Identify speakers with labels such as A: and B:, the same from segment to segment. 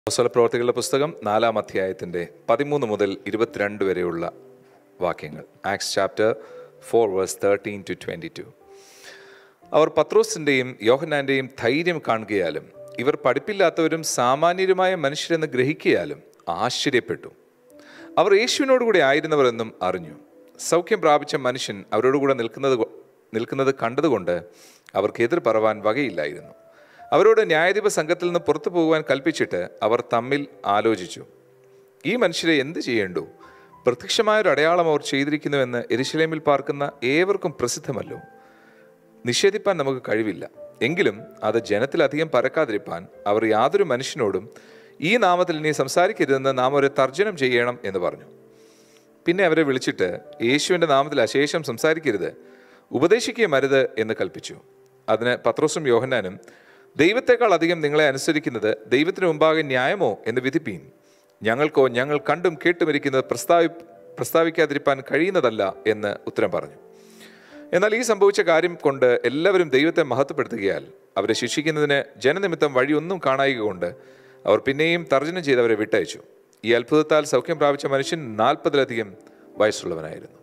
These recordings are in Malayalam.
A: അപ്പോസ്തല പ്രവർത്തികളുടെ പുസ്തകം നാലാം അധ്യായത്തിൻ്റെ പതിമൂന്ന് മുതൽ ഇരുപത്തിരണ്ട് വരെയുള്ള വാക്യങ്ങൾ Acts chapter four verse thirteen to twenty two അവർ പത്രോസിൻ്റെയും യോഹനാൻ്റെയും ധൈര്യം കാണുകയാലും ഇവർ പഠിപ്പില്ലാത്തവരും സാമാന്യരുമായ മനുഷ്യരെന്ന് ഗ്രഹിക്കയാലും ആശ്ചര്യപ്പെട്ടു അവർ യേശുവിനോടുകൂടി ആയിരുന്നവരെന്നും അറിഞ്ഞു സൗഖ്യം പ്രാപിച്ച മനുഷ്യൻ അവരോടുകൂടെ നിൽക്കുന്നത് കൊ- നിൽക്കുന്നത് കണ്ടതുകൊണ്ട് അവർക്ക് എതിർ പറവാൻ വകയില്ലായിരുന്നു അവരോട് ന്യായാധിപ സംഘത്തിൽ നിന്ന് പുറത്തു പോകുവാൻ കൽപ്പിച്ചിട്ട് അവർ തമ്മിൽ ആലോചിച്ചു ഈ മനുഷ്യരെ എന്ത് ചെയ്യേണ്ടു പ്രത്യക്ഷമായ ഒരു അടയാളം അവർ ചെയ്തിരിക്കുന്നുവെന്ന് എരിശിലേമിൽ പാർക്കുന്ന ഏവർക്കും പ്രസിദ്ധമല്ലോ നിഷേധിപ്പാൻ നമുക്ക് കഴിവില്ല എങ്കിലും അത് ജനത്തിലധികം പരക്കാതിരിപ്പാൻ അവർ യാതൊരു മനുഷ്യനോടും ഈ നാമത്തിൽ ഇനി സംസാരിക്കരുതെന്ന് നാം ഒരു തർജ്ജനം ചെയ്യണം എന്ന് പറഞ്ഞു പിന്നെ അവരെ വിളിച്ചിട്ട് യേശുവിൻ്റെ നാമത്തിൽ അശേഷം സംസാരിക്കരുത് ഉപദേശിക്കുകയും അരുത് എന്ന് കൽപ്പിച്ചു അതിന് പത്രോസും യോഹന്നാനും ദൈവത്തെക്കാൾ അധികം നിങ്ങളെ അനുസരിക്കുന്നത് ദൈവത്തിന് മുമ്പാകെ ന്യായമോ എന്ന് വിധിപ്പീൻ ഞങ്ങൾക്കോ ഞങ്ങൾ കണ്ടും കേട്ടുമിരിക്കുന്നത് പ്രസ്താവി പ്രസ്താവിക്കാതിരിപ്പാൻ കഴിയുന്നതല്ല എന്ന് ഉത്തരം പറഞ്ഞു എന്നാൽ ഈ സംഭവിച്ച കാര്യം കൊണ്ട് എല്ലാവരും ദൈവത്തെ മഹത്വപ്പെടുത്തുകയാൽ അവരെ ശിക്ഷിക്കുന്നതിന് ജനനിമിത്തം വഴിയൊന്നും കാണായിക കൊണ്ട് അവർ പിന്നെയും തർജ്ജനം ചെയ്തവരെ വിട്ടയച്ചു ഈ അത്ഭുതത്താൽ സൗഖ്യം പ്രാപിച്ച മനുഷ്യൻ നാൽപ്പതിലധികം വയസ്സുള്ളവനായിരുന്നു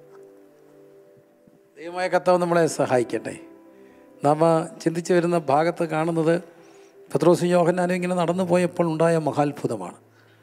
B: ദൈവമായ കർത്താവ് നമ്മളെ സഹായിക്കട്ടെ നാം ചിന്തിച്ചു വരുന്ന ഭാഗത്ത് കാണുന്നത് പത്രോസും യോഹന്നാനും ഇങ്ങനെ നടന്നു പോയപ്പോൾ ഉണ്ടായ മഹാത്ഭുതമാണ്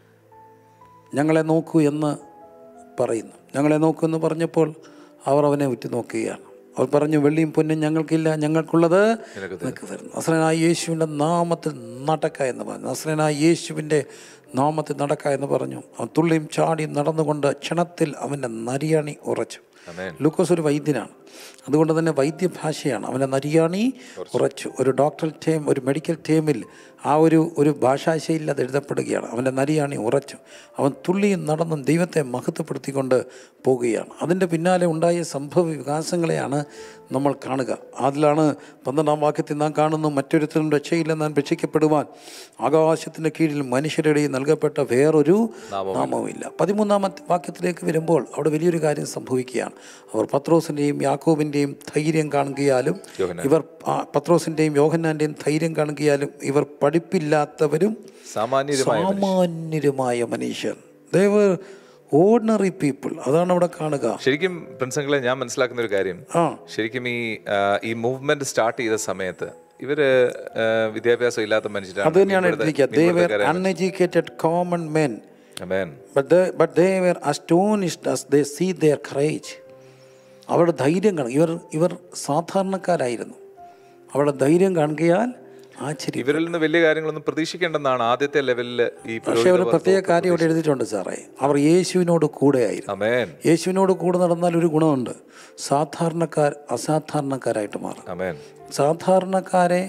B: ഞങ്ങളെ നോക്കൂ എന്ന് പറയുന്നു ഞങ്ങളെ നോക്കൂ എന്ന് പറഞ്ഞപ്പോൾ അവർ അവനെ ഉറ്റുനോക്കുകയാണ് അവർ പറഞ്ഞു വെള്ളിയും പൊന്നും ഞങ്ങൾക്കില്ല ഞങ്ങൾക്കുള്ളത് നിനക്ക് തരുന്നു നസ്രനായ യേശുവിൻ്റെ നാമത്തിൽ നടക്ക എന്ന് പറഞ്ഞു നസ്രനായ യേശുവിൻ്റെ നാമത്തിൽ നടക്ക എന്ന് പറഞ്ഞു അവൻ തുള്ളിയും ചാടിയും നടന്നുകൊണ്ട് ക്ഷണത്തിൽ അവൻ്റെ നരിയണി ഉറച്ചു
A: ആമേൻ.
B: ലൂക്കോസ് ഒരു വൈദ്യനാണ് അതുകൊണ്ട് തന്നെ വൈദ്യഭാഷയാണ് അവൻ്റെ നരിയാണി ഉറച്ചു ഒരു ഡോക്ടറൽ ടേം ഒരു മെഡിക്കൽ ടേമിൽ ആ ഒരു ഒരു ഭാഷാശൈലിയിൽ അത് എഴുതപ്പെടുകയാണ് അവൻ്റെ നരിയാണി ഉറച്ചു അവൻ തുള്ളിയും നടന്നും ദൈവത്തെ മഹത്വപ്പെടുത്തിക്കൊണ്ട് പോവുകയാണ് അതിൻ്റെ പിന്നാലെ ഉണ്ടായ സംഭവ വികാസങ്ങളെയാണ് നമ്മൾ കാണുക അതിലാണ് പന്ത്രണ്ടാം വാക്യത്തിൽ നാം കാണുന്നു മറ്റൊരുത്തരും രക്ഷയില്ല നാൻ രക്ഷിക്കപ്പെടുവാൻ ആകാശത്തിൻ്റെ കീഴിൽ മനുഷ്യരുടെ ഇടയിൽ നൽകപ്പെട്ട വേറൊരു നാമവുമില്ല പതിമൂന്നാമത്തെ വാക്യത്തിലേക്ക് വരുമ്പോൾ അവിടെ വലിയൊരു കാര്യം സംഭവിക്കുകയാണ് അവർ പത്രോസിൻ്റെയും യാക്കോബിൻ്റെയും ധൈര്യം കാണുകയാലും
A: യോഹന്നാൻ.
B: ഇവർ ആ, പത്രോസിൻ്റെയും യോഹന്നാൻ്റെയും ധൈര്യം കാണുകയാലും ഇവർ പഠിപ്പില്ലാത്തവരും
A: സാമാന്യരുമായ മനുഷ്യൻ.
B: സാമാന്യരുമായ മനുഷ്യർ ദേവർ ഓർഡിനറി പീപ്പിൾ അതാണ് അവിടെ കാണുക
A: ശരിക്കും പ്രിൻസങ്ങളെ ഞാൻ മനസ്സിലാക്കുന്ന ഒരു കാര്യം
B: ആ
A: ശരിക്കും ഈ ആ, ഈ മൂവ്മെന്റ് സ്റ്റാർട്ട് ചെയ്ത സമയത്ത് ഇവര് ആ, വിദ്യാഭ്യാസം ഇല്ലാത്ത മനുഷ്യരാണ്
B: അത് തന്നെയാണ്
A: മീൻപിടുത്ത-
B: എടുത്തിരിക്കുക ദേ വെർ
A: മീൻപിടുത്തക്കാരായ
B: അൺഎഡ്യൂക്കേറ്റഡ് കോമൺ മെൻ
A: ആമേൻ.
B: But they, but they were astonished as they see their courage. അവരുടെ ധൈര്യം കാണുക ഇവർ ഇവർ സാധാരണക്കാരായിരുന്നു അവരുടെ ധൈര്യം കാണുകയാൽ ആശ്ചര്യം
A: ഇവരിൽ നിന്ന് വലിയ കാര്യങ്ങളൊന്നും പ്രതീക്ഷിക്കേണ്ടെന്നാണ് ആദ്യത്തെ ലെവലിൽ ഈ
B: പക്ഷേ ഒരു പ്രത്യേക കാര്യം ഇവിടെ എഴുതിയിട്ടുണ്ട് സാറേ അവർ യേശുവിനോട് കൂടെയായിരുന്നു
A: അമേൻ
B: യേശുവിനോട് കൂടെ നടന്നാൽ ഒരു ഗുണമുണ്ട് സാധാരണക്കാർ അസാധാരണക്കാരായിട്ട് മാറും
A: അമേൻ
B: സാധാരണക്കാരെ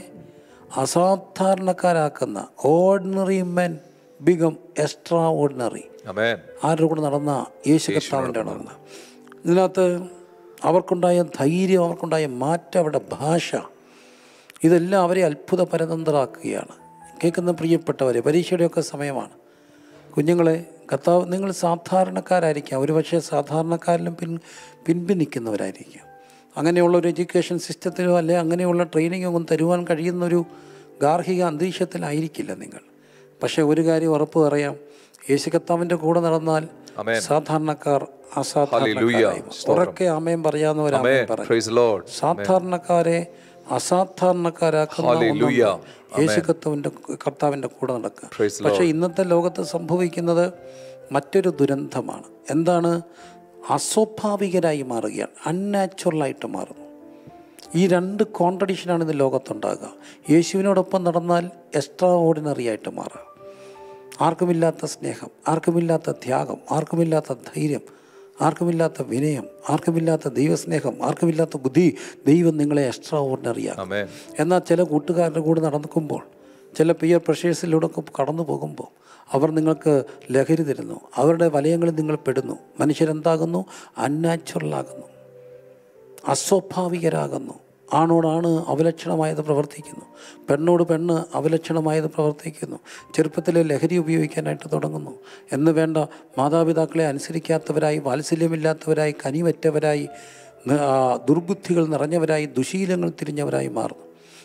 B: അസാധാരണക്കാരാക്കുന്ന ordinary men became extraordinary
A: അമേൻ
B: ആരുടെ കൂടെ നടന്ന യേശു കർത്താവിൻ്റെ നടന്ന ഇതിനകത്ത് അവർക്കുണ്ടായ ധൈര്യം അവർക്കുണ്ടായ മാറ്റം അവരുടെ ഭാഷ ഇതെല്ലാം അവരെ അത്ഭുത പരതന്ത്രമാക്കുകയാണ് കേൾക്കുന്ന പ്രിയപ്പെട്ടവരെ പരീക്ഷയുടെയൊക്കെ സമയമാണ് കുഞ്ഞുങ്ങളെ കർത്താവ് നിങ്ങൾ സാധാരണക്കാരായിരിക്കാം ഒരുപക്ഷെ സാധാരണക്കാരിലും പിൻ പിൻപി നിൽക്കുന്നവരായിരിക്കാം അങ്ങനെയുള്ള ഒരു എഡ്യൂക്കേഷൻ സിസ്റ്റത്തിലോ അല്ലെ അങ്ങനെയുള്ള ട്രെയിനിങ്ങോ ഒന്നും തരുവാൻ കഴിയുന്നൊരു ഗാർഹിക അന്തരീക്ഷത്തിലായിരിക്കില്ല നിങ്ങൾ പക്ഷേ ഒരു കാര്യം ഉറപ്പ് പറയാം യേശു കർത്താവിൻ്റെ കൂടെ നടന്നാൽ
A: അമേൻ.
B: സാധാരണക്കാർ അസാധാരണക്കാരായി ഉറക്കെ ആമയം പറയാവുന്നവരാമയം
A: അമേൻ
B: പറയും
A: പ്രൈസ് ലോർഡ്
B: സാധാരണക്കാരെ അസാധാരണക്കാരാക്കുന്ന
A: Hallelujah.
B: ഒന്നാണ് യേശു കർത്താവിൻ്റെ കർത്താവിൻ്റെ കൂടെ നടക്കുക
A: Praise the
B: പക്ഷേ ഇന്നത്തെ ലോകത്ത് സംഭവിക്കുന്നത് മറ്റൊരു ദുരന്തമാണ് എന്താണ് അസ്വാഭാവികരായി മാറുകയാണ് അൺനാച്ചുറലായിട്ട് മാറുന്നു ഈ രണ്ട് കോൺട്രഡിക്ഷനാണ് ഇന്ന് ലോകത്തുണ്ടാകുക യേശുവിനോടൊപ്പം നടന്നാൽ എക്സ്ട്രാ ഓർഡിനറി ആയിട്ട് മാറുക ആർക്കുമില്ലാത്ത സ്നേഹം ആർക്കുമില്ലാത്ത ത്യാഗം ആർക്കുമില്ലാത്ത ധൈര്യം ആർക്കുമില്ലാത്ത വിനയം ആർക്കുമില്ലാത്ത ദൈവസ്നേഹം ആർക്കുമില്ലാത്ത ബുദ്ധി ദൈവം നിങ്ങളെ എക്സ്ട്രാ ഓർഡിനറിയാക്കും
A: അമേൻ
B: എന്നാൽ ചില കൂട്ടുകാരുടെ കൂടെ നടക്കുമ്പോൾ ചില പിയർ പ്രഷേഴ്സിലൂടെ ഒക്കെ കടന്നു പോകുമ്പോൾ അവർ നിങ്ങൾക്ക് ലഹരി തരുന്നു അവരുടെ വലയങ്ങളിൽ നിങ്ങൾ പെടുന്നു മനുഷ്യരെന്താകുന്നു അൺനാച്ചുറലാകുന്നു അസ്വാഭാവികരാകുന്നു ആണോടാണ് അവലക്ഷണമായത് പ്രവർത്തിക്കുന്നു പെണ്ണോട് പെണ്ണ് അവലക്ഷണമായത് പ്രവർത്തിക്കുന്നു ചെറുപ്പത്തിലെ ലഹരി ഉപയോഗിക്കാനായിട്ട് തുടങ്ങുന്നു എന്ന് വേണ്ട മാതാപിതാക്കളെ അനുസരിക്കാത്തവരായി വാത്സല്യമില്ലാത്തവരായി കനിവറ്റവരായി ന- ആ, ദുർബുദ്ധികൾ നിറഞ്ഞവരായി ദുശീലങ്ങൾ തിരിഞ്ഞവരായി മാറുന്നു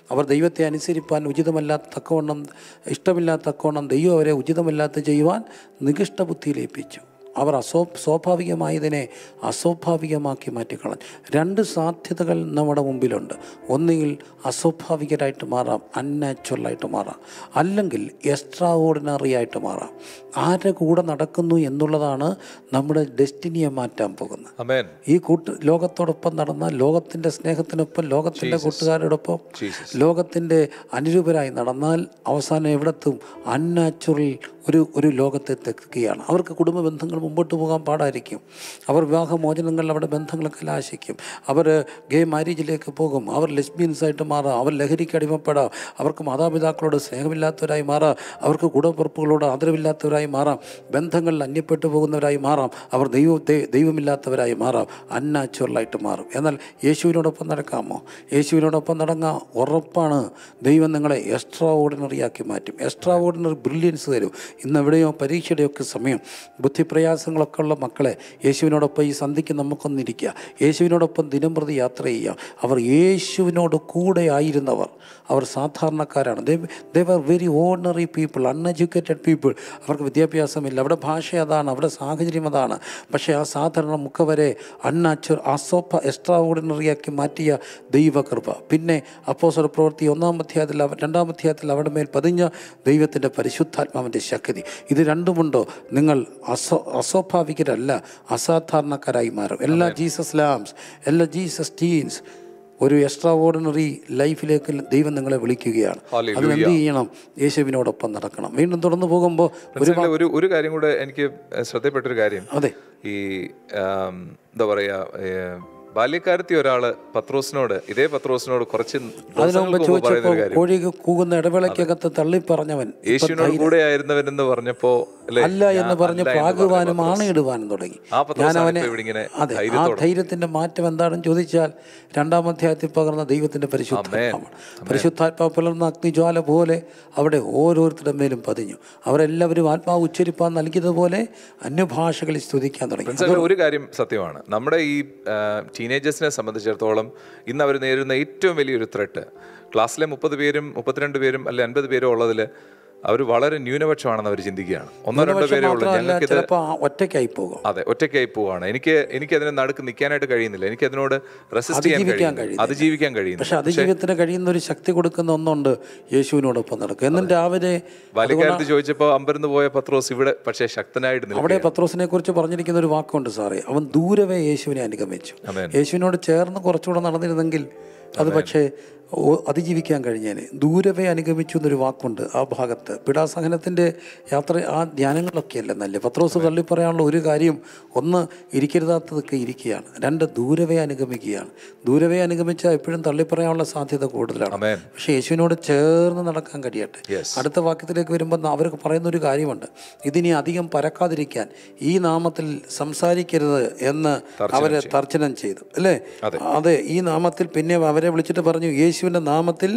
B: അവർ ദൈവത്തെ അനുസരിപ്പാൻ ഉചിതമല്ലാത്ത തക്കവണ്ണം ഇഷ്ടമില്ലാത്ത തക്കവണ്ണം ദൈവം അവരെ ഉചിതമല്ലാത്ത ചെയ്യുവാൻ നികിഷ്ട ബുദ്ധിയിലേൽപ്പിച്ചു അവർ അസോ സ്വാഭാവികമായതിനെ അസ്വാഭാവികമാക്കി മാറ്റിക്കളഞ്ഞു രണ്ട് സാധ്യതകൾ നമ്മുടെ മുമ്പിലുണ്ട് ഒന്നുകിൽ അസ്വാഭാവികരായിട്ട് മാറാം അൺനാച്ചുറലായിട്ട് മാറാം അല്ലെങ്കിൽ എക്സ്ട്രാ ഓർഡിനറി ആയിട്ട് മാറാം ആരുടെ കൂടെ നടക്കുന്നു എന്നുള്ളതാണ് നമ്മുടെ ഡെസ്റ്റിനിയെ മാറ്റാൻ പോകുന്നത്
A: അമേൻ
B: ഈ കൂട്ട് ലോകത്തോടൊപ്പം നടന്ന ലോകത്തിൻ്റെ സ്നേഹത്തിനൊപ്പം ലോകത്തിൻ്റെ കൂട്ടുകാരോടൊപ്പം
A: Jesus.
B: ലോകത്തിൻ്റെ അനുരൂപരായി നടന്നാൽ അവസാനം എവിടെത്തും അൺനാച്ചുറൽ ഒരു ഒരു ലോകത്തെത്തിക്കുകയാണ് അവർക്ക് കുടുംബ ബന്ധങ്ങൾ മുമ്പോട്ട് പോകാൻ പാടായിരിക്കും അവർ വിവാഹമോചനങ്ങളിൽ അവിടെ ബന്ധങ്ങൾ കലാശിക്കും അവർ ഗേ മാരേജിലേക്ക് പോകും അവർ ലെസ്ബിയൻസായിട്ട് മാറാം അവർ ലഹരിക്ക് അടിമപ്പെടാം അവർക്ക് മാതാപിതാക്കളോട് സ്നേഹമില്ലാത്തവരായി മാറാം അവർക്ക് കൂടപ്പുറപ്പുകളോട് ആദരവില്ലാത്തവരായി മാറാം ബന്ധങ്ങളിൽ അന്യപ്പെട്ടു പോകുന്നവരായി മാറാം അവർ ദൈവ ദൈ- ദൈവമില്ലാത്തവരായി മാറാം അൺനാച്ചുറലായിട്ട് മാറും എന്നാൽ യേശുവിനോടൊപ്പം നടക്കാമോ യേശുവിനോടൊപ്പം നടങ്ങാൻ ഉറപ്പാണ് ദൈവം നിങ്ങളെ എക്സ്ട്രാ ഓർഡിനറി ആക്കി മാറ്റും എക്സ്ട്രാ ഓർഡിനറി ബ്രില്യൻസ് തരും ഇന്ന് എവിടെയോ പരീക്ഷയുടെയൊക്കെ സമയം ബുദ്ധിപ്രയാസങ്ങളൊക്കെ ഉള്ള മക്കളെ യേശുവിനോടൊപ്പം ഈ സന്ധിക്ക് നമുക്കൊന്നിരിക്കുക യേശുവിനോടൊപ്പം ദിനം പ്രതി യാത്ര ചെയ്യാം അവർ യേശുവിനോട് കൂടെ ആയിരുന്നവർ അവർ സാധാരണക്കാരാണ് they were very ordinary people uneducated people അവർക്ക് വിദ്യാഭ്യാസമില്ല അവിടെ ഭാഷ അതാണ് അവിടെ സാഹചര്യം അതാണ് പക്ഷേ ആ സാധാരണ മുഖവരെ അൺനാച്ചുറൽ അസോപ്പ എക്സ്ട്രാ ഓർഡിനറി ആക്കി മാറ്റിയ ദൈവകൃപ പിന്നെ അപ്പോസർ പ്രവൃത്തി ഒന്നാം അധ്യായത്തിൽ അവ- രണ്ടാം അധ്യായത്തിൽ അവിടെ മേൽ പതിഞ്ഞ ദൈവത്തിൻ്റെ പരിശുദ്ധാത്മാവിൻ്റെ ശക്തി ഇത് രണ്ടുമുണ്ടോ നിങ്ങൾ അസോ അസ്വാഭാവികരല്ല അസാധാരണക്കാരായി മാറും എല്ലാ ജീസസ് ലാംസ് എല്ലാ ജീസസ് ടീൻസ് ഒരു എക്സ്ട്രാ ഓർഡിനറി ലൈഫിലേക്ക് ദൈവം നിങ്ങളെ വിളിക്കുകയാണ്
A: Hallelujah.
B: അതിനെന്ത് ചെയ്യണം യേശുവിനോടൊപ്പം നടക്കണം വീണ്ടും തുടർന്ന് പോകുമ്പോൾ
A: മനസ്സിലായില്ലേ? ഒരു ഒരു കാര്യം കൂടെ എനിക്ക് ശ്രദ്ധപ്പെട്ടൊരു കാര്യം
B: അതെ
A: ഈ ആം, എന്താ പറയാ ഏ, ബാല്യക്കാരത്തി ഒരാള് പത്രോസിനോട് ഇതേ പത്രോസിനോട് കുറച്ച്
B: അതിനു മുമ്പ്
A: ദിവസങ്ങൾക്ക് മുമ്പ് പറയുന്ന
B: ചോദിച്ചപ്പോൾ
A: ഒരു കാര്യം
B: കോഴി കൂകുന്ന ഇടവേളയ്ക്കകത്ത് തള്ളിപ്പറഞ്ഞവൻ
A: യേശുവിനോട് കൂടെ ആയിരുന്നവനെന്ന് പറഞ്ഞപ്പോ അല്ലേ
B: അല്ല എന്ന് പറഞ്ഞ്
A: അല്ല എന്ന്
B: പ്രാഗുവാനും
A: പറഞ്ഞ
B: ആണയിടുവാനും തുടങ്ങി
A: ആ പത്രോസാണ്
B: ഞാൻ അവനെ
A: ഇപ്പൊ ഇവിടെ ഇങ്ങനെ
B: അതെ ആ
A: ധൈര്യത്തോടെ.
B: ധൈര്യത്തിന്റെ മാറ്റം എന്താണെന്ന് ചോദിച്ചാൽ രണ്ടാം അധ്യായത്തിൽ പകർന്ന ദൈവത്തിന്റെ പരിശുദ്ധാത്മാവാണ് പരിശുദ്ധാത്മാവ് പുലർന്ന അഗ്നിജ്വാല പോലെ അവിടെ ഓരോരുത്തരുടെ മേലും പതിഞ്ഞു അവരെല്ലാവരും ആത്മാവ് ഉച്ചരിപ്പാൻ നൽകിയതുപോലെ അന്യഭാഷകളിൽ സ്തുതിക്കാൻ തുടങ്ങി
A: മനസ്സിലായി ഒരു കാര്യം സത്യമാണ് നമ്മുടെ ഈ ടീനേജേഴ്സിനെ സംബന്ധിച്ചിടത്തോളം ഇന്ന് അവർ നേരിടുന്ന ഏറ്റവും വലിയൊരു ത്രെട്ട് ക്ലാസ്സിലെ മുപ്പത് പേരും മുപ്പത്തിരണ്ട് പേരും അല്ലെ അൻപത് പേരും ഉള്ളതിൽ അവർ വളരെ ന്യൂനപക്ഷമാണെന്ന് അവർ ചിന്തിക്കുകയാണ് ഒന്നോ രണ്ടോ
B: പക്ഷെ
A: പേരേ ഉള്ളൂ
B: മാത്രമല്ല
A: ഞങ്ങൾക്കിത്
B: ചിലപ്പോൾ ഒറ്റയ്ക്കായി പോകും
A: അതെ ഒറ്റയ്ക്കായി പോവാണ് എനിക്ക് എനിക്ക് അതിനെ നടുക്ക് നിൽക്കാനായിട്ട് കഴിയുന്നില്ല എനിക്ക് അതിനോട് റെസിസ്റ്റ് ചെയ്യാൻ
B: അതിജീവിക്കാൻ
A: കഴിയുന്നില്ല അതിജീവിക്കാൻ കഴിയുന്നു
B: പക്ഷെ അതിജീവിതത്തിന് കഴിയുന്ന ഒരു ശക്തി കൊടുക്കുന്ന ഒന്നുണ്ട് യേശുവിനോടൊപ്പം നടക്കുക എന്നും രാവിലെ
A: ബാല്യകാലത്ത് ചോദിച്ചപ്പോൾ അമ്പരന്ന് പോയ പത്രോസ് ഇവിടെ പക്ഷേ ശക്തനായിട്ട് നിൽക്കും
B: അവിടെ പത്രോസിനെ കുറിച്ച് പറഞ്ഞിരിക്കുന്ന ഒരു വാക്കുണ്ട് സാറേ അവൻ ദൂരവേ യേശുവിനെ അനുഗമിച്ചു
A: ആമേൻ.
B: യേശുവിനോട് ചേർന്ന് കുറച്ചുകൂടെ നടന്നിരുന്നെങ്കിൽ അത് പക്ഷേ ഓ- അതിജീവിക്കാൻ കഴിഞ്ഞേനെ ദൂരവേ അനുഗമിച്ചു എന്നൊരു വാക്കുണ്ട് ആ ഭാഗത്ത് പിടാസഹനത്തിൻ്റെ യാത്ര ആ ധ്യാനങ്ങളൊക്കെ അല്ലേ നല്ല പത്രോസ് തള്ളി പറയാനുള്ള ഒരു കാര്യം ഒന്ന് ഇരിക്കരുതാത്തതൊക്കെ ഇരിക്കുകയാണ് രണ്ട് ദൂരവേ അനുഗമിക്കുകയാണ് ദൂരവേ അനുഗമിച്ചാൽ എപ്പോഴും തള്ളി പറയാനുള്ള സാധ്യത കൂടുതലാണ്
A: അമേൻ
B: പക്ഷേ യേശുവിനോട് ചേർന്ന് നടക്കാൻ കഴിയട്ടെ
A: Yes.
B: അടുത്ത വാക്യത്തിലേക്ക് വരുമ്പോൾ അവർക്ക് പറയുന്ന ഒരു കാര്യമുണ്ട് ഇതിനി അധികം പരക്കാതിരിക്കാൻ ഈ നാമത്തിൽ സംസാരിക്കരുത് എന്ന് അവരെ തർച്ചനം ചെയ്തു അല്ലേ അതെ ഈ നാമത്തിൽ പിന്നെ അവരെ വിളിച്ചിട്ട് പറഞ്ഞു യേശുവിൻ്റെ നാമത്തിൽ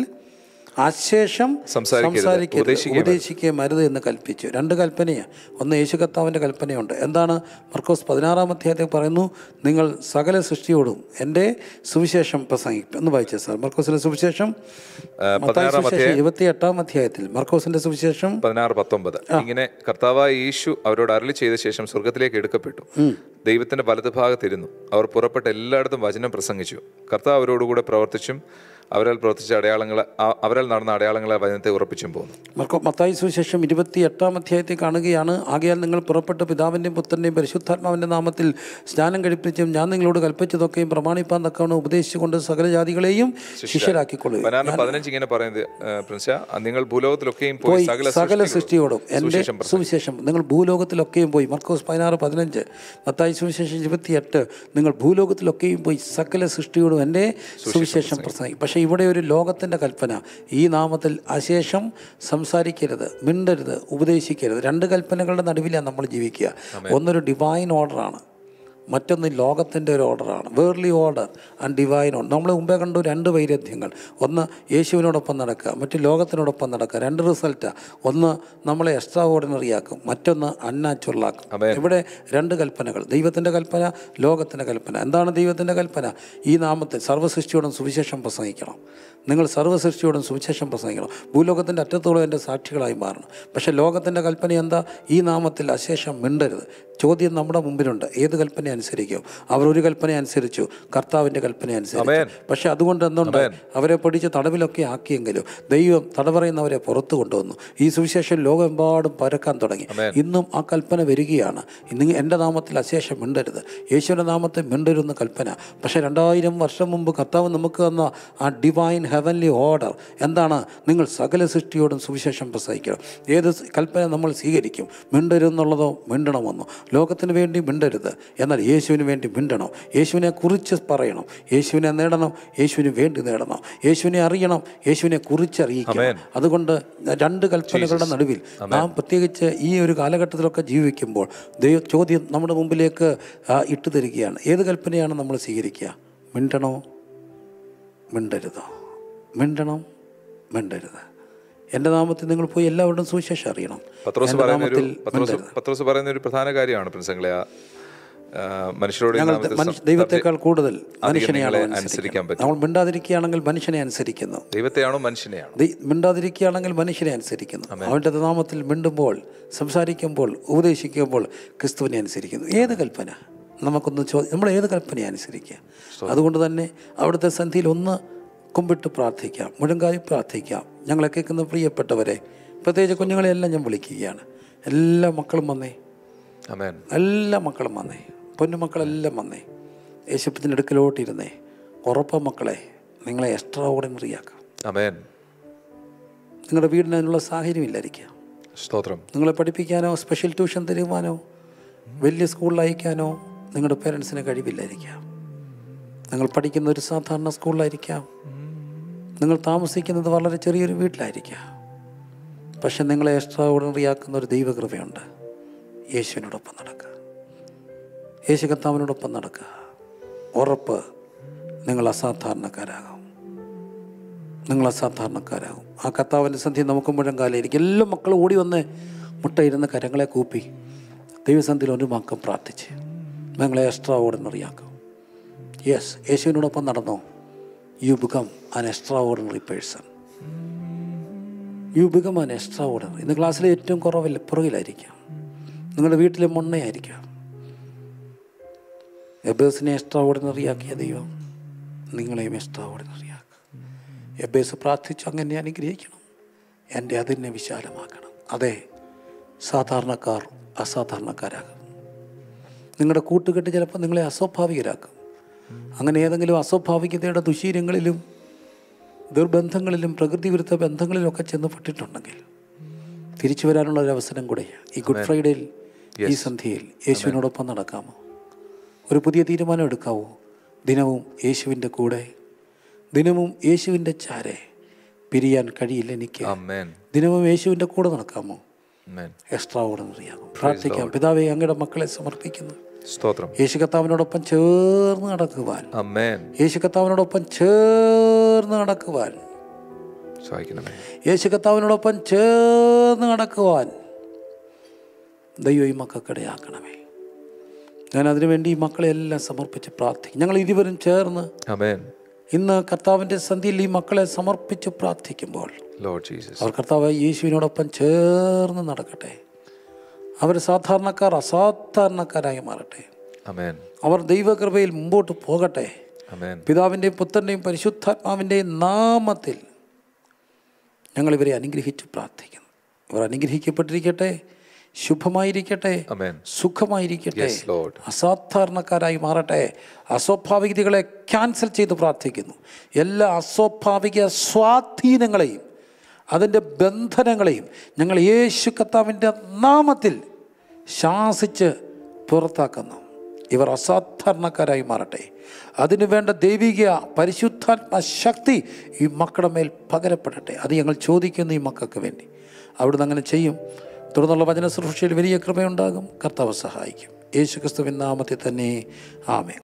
B: അശേഷം
A: സംസാരിക്കരുത്,
B: സംസാരിക്കരുത്
A: ഉപദേശിക്കരുത്.
B: ഉപദേശിക്കുകയും മരുത് എന്ന് കൽപ്പിച്ചു രണ്ട് കൽപ്പനയാണ് ഒന്ന് യേശു കർത്താവിൻ്റെ കൽപ്പനയുണ്ട് എന്താണ് മർക്കോസ് പതിനാറാം അധ്യായത്തിൽ പറയുന്നു നിങ്ങൾ സകല സൃഷ്ടിയോടും എൻ്റെ സുവിശേഷം പ്രസംഗിക്കും എന്ന് വായിച്ചേ സാർ മർക്കോസിൻ്റെ സുവിശേഷം മത്തായി സുവിശേഷം ഇരുപത്തി എട്ടാം അധ്യായത്തിൽ മർക്കോസിൻ്റെ സുവിശേഷം
A: പതിനാറ് പത്തൊമ്പത് ഇങ്ങനെ കർത്താവായ യേശു അവരോട് അരളി ചെയ്ത ശേഷം സ്വർഗത്തിലേക്ക് എടുക്കപ്പെട്ടു ദൈവത്തിന്റെ വലതു ഭാഗത്തിരുന്നു അവർ പുറപ്പെട്ട് എല്ലായിടത്തും വചനം പ്രസംഗിച്ചു കർത്താവ് അവരോടുകൂടെ പ്രവർത്തിച്ചും അവരാൽ പ്രവർത്തിച്ച അടയാളങ്ങളെ ആ- അവരാൽ നടന്ന അടയാളങ്ങളെ വചനത്തെ ഉറപ്പിച്ചും പോന്നു
B: മർക്കോ മത്തായി സുവിശേഷം ഇരുപത്തി എട്ടാം അധ്യായത്തിൽ കാണുകയാണ് ആകയാൽ നിങ്ങൾ പുറപ്പെട്ട് പിതാവിൻ്റെയും പുത്രൻ്റെയും പരിശുദ്ധാത്മാവിൻ്റെ നാമത്തിൽ സ്നാനം കഴിപ്പിച്ചും ഞാൻ നിങ്ങളോട് കൽപ്പിച്ചതൊക്കെയും പ്രമാണിപ്പാൻ തക്കവണ്ണം ഉപദേശിച്ചുകൊണ്ട് സകല ജാതികളെയും ശിഷ്യരാക്കിക്കൊള്ളുക
A: പതിനാറിന് പതിനഞ്ച് ഇങ്ങനെ പറയുന്നത് ഏ, പ്രിൻസ നിങ്ങൾ ഭൂലോകത്തിലൊക്കെയും പോയി സകല
B: സകല
A: സൃഷ്ടികളോടും
B: സൃഷ്ടിയോടും എൻ്റെ
A: സുവിശേഷം
B: സുവിശേഷം നിങ്ങൾ ഭൂലോകത്തിലൊക്കെയും പോയി മർക്കോസ് പതിനാറ് പതിനഞ്ച് മത്തായി സുവിശേഷം ഇരുപത്തിയെട്ട് നിങ്ങൾ ഭൂലോകത്തിലൊക്കെയും പോയി സകല സൃഷ്ടിയോടും എൻ്റെ സുവിശേഷം പ്രസംഗിക്കും പക്ഷേ ഇവിടെ ഒരു ലോകത്തിൻ്റെ കൽപ്പന ഈ നാമത്തിൽ അശേഷം സംസാരിക്കരുത് മിണ്ടരുത് ഉപദേശിക്കരുത് രണ്ട് കൽപ്പനകളുടെ നടുവിലാണ് നമ്മൾ ജീവിക്കുക ഒന്നൊരു ഡിവൈൻ ഓർഡറാണ് മറ്റൊന്ന് ലോകത്തിൻ്റെ ഒരു ഓർഡറാണ് വേർലി ഓർഡർ ആൻഡ് ഡിവൈൻ ഓർഡർ നമ്മൾ മുമ്പേ കണ്ടു രണ്ട് വൈരുദ്ധ്യങ്ങൾ ഒന്ന് യേശുവിനോടൊപ്പം നടക്കുക മറ്റ് ലോകത്തിനോടൊപ്പം നടക്കുക രണ്ട് റിസൾട്ടാണ് ഒന്ന് നമ്മളെ എക്സ്ട്രാ ഓർഡിനറി ആക്കും മറ്റൊന്ന് അൺനാച്ചുറൽ ആക്കും
A: Amen.
B: ഇവിടെ രണ്ട് കൽപ്പനകൾ ദൈവത്തിൻ്റെ കൽപ്പന ലോകത്തിൻ്റെ കൽപ്പന എന്താണ് ദൈവത്തിൻ്റെ കൽപ്പന ഈ നാമത്തിൽ സർവ്വസൃഷ്ടിയോടും സുവിശേഷം പ്രസംഗിക്കണം നിങ്ങൾ സർവ്വസൃഷ്ടിയോടും സുവിശേഷം പ്രസംഗിക്കണം ഭൂലോകത്തിൻ്റെ അറ്റത്തോളം എൻ്റെ സാക്ഷികളായി മാറണം പക്ഷേ ലോകത്തിൻ്റെ കൽപ്പന എന്താ ഈ നാമത്തിൽ അശേഷം മിണ്ടരുത് ചോദ്യം നമ്മുടെ മുമ്പിലുണ്ട് ഏത് കൽപ്പന അനുസരിക്കും അവർ ഒരു കൽപ്പന അനുസരിച്ചു കർത്താവിൻ്റെ കൽപ്പന അനുസരിച്ചു
A: Amen.
B: പക്ഷേ അതുകൊണ്ട് എന്തുണ്ട് അവരെ പിടിച്ച് തടവിലൊക്കെ ആക്കിയെങ്കിലും ദൈവം തടവറയുന്നവരെ പുറത്തു കൊണ്ടുവന്നു ഈ സുവിശേഷം ലോകമെമ്പാടും പരക്കാൻ തുടങ്ങി ഇന്നും ആ കൽപ്പന വരികയാണ് ഇന്ന് എൻ്റെ നാമത്തിൽ അശേഷം മിണ്ടരുത് യേശുവിൻ്റെ നാമത്തിൽ മിണ്ടരുന്ന കൽപ്പന പക്ഷേ രണ്ടായിരം വർഷം മുമ്പ് കർത്താവ് നമുക്ക് തന്ന ആ ഡിവൈൻ ഹെവൻലി ഓർഡർ എന്താണ് നിങ്ങൾ സകല സൃഷ്ടിയോടും സുവിശേഷം പ്രസംഗിക്കണം ഏത് സ് കൽപ്പന നമ്മൾ സ്വീകരിക്കും മിണ്ടരുതെന്നുള്ളതോ മിണ്ടണമെന്നോ ലോകത്തിന് വേണ്ടി മിണ്ടരുത് എന്നാൽ യേശുവിന് വേണ്ടി മിണ്ടണം യേശുവിനെ കുറിച്ച് പറയണം യേശുവിനെ നേടണം യേശുവിന് വേണ്ടി നേടണം യേശുവിനെ അറിയണം യേശുവിനെ കുറിച്ച് അറിയിക്കണം അതുകൊണ്ട് രണ്ട് കൽപ്പനകളുടെ നടുവിൽ നാം പ്രത്യേകിച്ച് ഈ ഒരു കാലഘട്ടത്തിലൊക്കെ ജീവിക്കുമ്പോൾ ദൈവ ചോദ്യം നമ്മുടെ മുമ്പിലേക്ക് ആ, ഇട്ടു തരികയാണ് ഏത് കൽപ്പനയാണ് നമ്മൾ സ്വീകരിക്കുക മിണ്ടണോ മിണ്ടരുതോ മിണ്ടണം മിണ്ടരുത് എൻ്റെ നാമത്തിൽ നിങ്ങൾ പോയി എല്ലാവരുടെയും സുവിശേഷം അറിയണം
A: പത്രോസ്
B: എൻ്റെ
A: പറയുന്ന ഒരു
B: നാമത്തിൽ
A: പത്രോസ് പത്രോസ് പറയുന്ന ഒരു പ്രധാന കാര്യമാണ് പ്രിൻസങ്ങളെ ആ ആ, മനുഷ്യരോട് ഈ
B: ഞങ്ങൾ
A: നാമത്തിൽ
B: മനുഷ്യ ദൈവത്തെക്കാൾ കൂടുതൽ മനുഷ്യനെയാണോ
A: നിങ്ങളെ
B: അനുസരിക്കുന്നത്
A: അനുസരിക്കാൻ പറ്റും
B: നമ്മൾ മിണ്ടാതിരിക്കുകയാണെങ്കിൽ മനുഷ്യനെ അനുസരിക്കുന്നു
A: ദൈവത്തെയാണോ മനുഷ്യനെയാണോ
B: ദൈ- മിണ്ടാതിരിക്കുകയാണെങ്കിൽ മനുഷ്യനെ അനുസരിക്കുന്നു അവൻ്റെ നാമത്തിൽ മിണ്ടുമ്പോൾ സംസാരിക്കുമ്പോൾ ഉപദേശിക്കുമ്പോൾ ക്രിസ്തുവിനെ അനുസരിക്കുന്നു ഏത് കൽപ്പന നമുക്കൊന്ന് ചോദ്യം നമ്മൾ ഏത് കൽപ്പനയെ അനുസരിക്കുക അതുകൊണ്ട് തന്നെ അവിടുത്തെ സന്ധിയിൽ ഒന്ന് കുമ്പിട്ട് പ്രാർത്ഥിക്കാം മുഴങ്കായി പ്രാർത്ഥിക്കാം ഞങ്ങളെ കേൾക്കുന്ന പ്രിയപ്പെട്ടവരെ പ്രത്യേകിച്ച് കുഞ്ഞുങ്ങളെയെല്ലാം ഞാൻ വിളിക്കുകയാണ് എല്ലാ മക്കളും വന്നേ
A: അമേൻ
B: എല്ലാ മക്കളും വന്നേ പൊന്നുമക്കളെല്ലാം വന്നേ യേശുപ്പത്തിൻ്റെ അടുക്കലോട്ടിരുന്നേ ഉറപ്പ മക്കളെ നിങ്ങളെ എക്സ്ട്രാ ഓർഡിനറി ആക്കാം
A: അമേൻ
B: നിങ്ങളുടെ വീടിന് അതിനുള്ള സാഹചര്യം ഇല്ലായിരിക്കാം
A: സ്തോത്രം
B: നിങ്ങളെ പഠിപ്പിക്കാനോ സ്പെഷ്യൽ ട്യൂഷൻ തരുവാനോ വലിയ സ്കൂളിൽ അയക്കാനോ നിങ്ങളുടെ പേരൻസിന് കഴിവില്ലായിരിക്കാം നിങ്ങൾ പഠിക്കുന്ന ഒരു സാധാരണ സ്കൂളിലായിരിക്കാം നിങ്ങൾ താമസിക്കുന്നത് വളരെ ചെറിയൊരു വീട്ടിലായിരിക്കാം പക്ഷെ നിങ്ങളെ എക്സ്ട്രാ ഓർഡിനറി ആക്കുന്ന ഒരു ദൈവകൃപയുണ്ട് യേശുവിനോടൊപ്പം നടക്കുക യേശു കർത്താവിനോടൊപ്പം നടക്കുക ഉറപ്പ് നിങ്ങൾ അസാധാരണക്കാരാകും നിങ്ങൾ അസാധാരണക്കാരാകും ആ കർത്താവിൻ്റെ സന്ധ്യ നമുക്ക് മുഴങ്കാലായിരിക്കും എല്ലാ മക്കളും ഓടി വന്ന് മുട്ടയിരുന്ന കരങ്ങളെ കൂപ്പി ദൈവസന്ധിയിൽ ഒരു മക്കം പ്രാർത്ഥിച്ച് നിങ്ങളെ എക്സ്ട്രാ ഓർഡിനറി ആക്കും യെസ് യേശുവിനോടൊപ്പം നടന്നോ you become an extraordinary person you become an extraordinary ഇന്ന് ക്ലാസ്സിലെ ഏറ്റവും കുറവില്ല പുറകിലായിരിക്കാം നിങ്ങളുടെ വീട്ടിലെ മൊണ്ണയായിരിക്കാം എബേസിനെ എക്സ്ട്രാ ഓർഡിനറി ആക്കിയ ദൈവം നിങ്ങളെയും എക്സ്ട്രാ ഓർഡിനറി ആക്കുക എബേസ് പ്രാർത്ഥിച്ചു അങ്ങനെ അനുഗ്രഹിക്കണം എൻ്റെ അതിനെ വിശാലമാക്കണം അതെ സാധാരണക്കാർ അസാധാരണക്കാരാകും നിങ്ങളുടെ കൂട്ടുകെട്ട് ചിലപ്പോൾ നിങ്ങളെ അസ്വാഭാവികരാക്കും അങ്ങനെ ഏതെങ്കിലും അസ്വാഭാവികതയുടെ ദുശീലങ്ങളിലും ദുർബന്ധങ്ങളിലും പ്രകൃതി വിരുദ്ധ ബന്ധങ്ങളിലൊക്കെ ചെന്ന് പെട്ടിട്ടുണ്ടെങ്കിൽ തിരിച്ചു വരാനുള്ള ഒരു അവസരം കൂടെ ഈ ഗുഡ് ഫ്രൈഡേയിൽ ഈ സന്ധ്യയിൽ യേശുവിനോടൊപ്പം നടക്കാമോ ഒരു പുതിയ തീരുമാനം എടുക്കാവോ ദിനവും യേശുവിൻ്റെ കൂടെ ദിനവും യേശുവിൻ്റെ ചാരെ പിരിയാൻ കഴിയില്ല എനിക്ക്
A: അമേൻ
B: ദിനവും യേശുവിൻ്റെ കൂടെ നടക്കാമോ
A: അമേൻ
B: എക്സ്ട്രാ ഓർഡിനറി ആകും പ്രാർത്ഥിക്കാം പിതാവെ അങ്ങയുടെ മക്കളെ സമർപ്പിക്കുന്നു
A: സ്തോത്രം
B: യേശു കർത്താവിനോടൊപ്പം ചേർന്ന് നടക്കുവാൻ
A: അമേൻ
B: യേശു കർത്താവിനോടൊപ്പം ചേർന്ന് നടക്കുവാൻ
A: സഹായിക്കണമേ
B: യേശു കർത്താവിനോടൊപ്പം ചേർന്ന് നടക്കുവാൻ ദൈവം ഈ മക്കൾക്കിടയാക്കണമേ ഞാൻ അതിനുവേണ്ടി ഈ മക്കളെ എല്ലാം സമർപ്പിച്ച് പ്രാർത്ഥിക്കും ഞങ്ങൾ ഇരുവരും ചേർന്ന്
A: അമേൻ
B: ഇന്ന് കർത്താവിൻ്റെ സന്ധിയിൽ ഈ മക്കളെ സമർപ്പിച്ച് പ്രാർത്ഥിക്കുമ്പോൾ
A: ലോർഡ് ജീസസ്
B: അവർ കർത്താവ് യേശുവിനോടൊപ്പം ചേർന്ന് നടക്കട്ടെ അവർ സാധാരണക്കാർ അസാധാരണക്കാരായി മാറട്ടെ
A: അമേൻ
B: അവർ ദൈവകൃപയിൽ മുമ്പോട്ട് പോകട്ടെ
A: അമേൻ
B: പിതാവിൻ്റെയും പുത്രൻ്റെയും പരിശുദ്ധാത്മാവിൻ്റെയും നാമത്തിൽ ഞങ്ങൾ ഇവരെ അനുഗ്രഹിച്ച് പ്രാർത്ഥിക്കുന്നു ഇവർ അനുഗ്രഹിക്കപ്പെട്ടിരിക്കട്ടെ ശുഭമായിരിക്കട്ടെ
A: അമേൻ
B: സുഖമായിരിക്കട്ടെ
A: യെസ് ലോർഡ്
B: അസാധാരണക്കാരായി മാറട്ടെ അസ്വാഭാവികതകളെ ക്യാൻസൽ ചെയ്ത് പ്രാർത്ഥിക്കുന്നു എല്ലാ അസ്വാഭാവിക സ്വാധീനങ്ങളെയും അതിൻ്റെ ബന്ധനങ്ങളെയും ഞങ്ങൾ യേശു കർത്താവിൻ്റെ നാമത്തിൽ ശാസിച്ച് പുറത്താക്കുന്നു ഇവർ അസാധാരണക്കാരായി മാറട്ടെ അതിനു വേണ്ട ദൈവിക പരിശുദ്ധാത്മ ശക്തി ഈ മക്കളുടെ മേൽ പകരപ്പെടട്ടെ അത് ഞങ്ങൾ ചോദിക്കുന്നു ഈ മക്കൾക്ക് വേണ്ടി അവിടുന്ന് അങ്ങനെ ചെയ്യും തുടർന്നുള്ള വചന ശുശ്രൂഷയിൽ വലിയ കൃപയുണ്ടാകും കർത്താവ് സഹായിക്കും യേശു ക്രിസ്തുവിൻ നാമത്തിൽ തന്നെ ആമേ